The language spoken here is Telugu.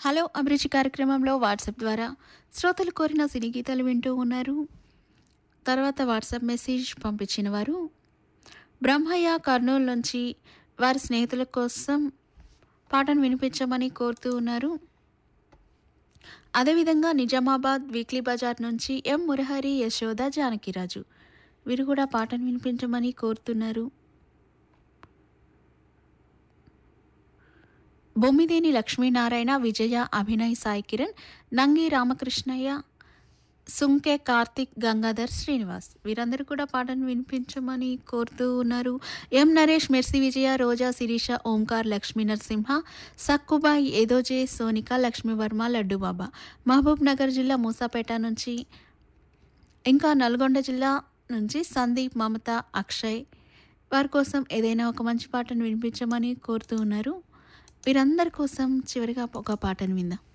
హలో అభిరుచి కార్యక్రమంలో వాట్సాప్ ద్వారా శ్రోతలు కోరిన సినీ గీతాలు వింటూ ఉన్నారు తర్వాత వాట్సాప్ మెసేజ్ పంపించిన వారు బ్రహ్మయ్య కర్నూలు నుంచి వారి స్నేహితుల కోసం పాటను వినిపించమని కోరుతూ ఉన్నారు అదేవిధంగా నిజామాబాద్ వీక్లీ బజార్ నుంచి ఎం మురహరి యశోద జానకిరాజు వీరు కూడా పాటను వినిపించమని కోరుతున్నారు బొమ్మిదేని లక్ష్మీనారాయణ విజయ అభినయ్ సాయి కిరణ్ నంగి రామకృష్ణయ్య సుంకే కార్తిక్ గంగాధర్ శ్రీనివాస్ వీరందరూ కూడా పాటను వినిపించమని కోరుతూ ఉన్నారు ఎం నరేష్ మెర్సి విజయ రోజా శిరీష ఓంకార్ లక్ష్మీ నరసింహ సక్కుబాయి ఏదోజే సోనిక లక్ష్మీవర్మ లడ్డుబాబా మహబూబ్ నగర్ జిల్లా మూసాపేట నుంచి ఇంకా నల్గొండ జిల్లా నుంచి సందీప్ మమత అక్షయ్ వారి కోసం ఏదైనా ఒక మంచి పాటను వినిపించమని కోరుతూ ఉన్నారు వీరందరి కోసం చివరిగా ఒక పాటను విందాం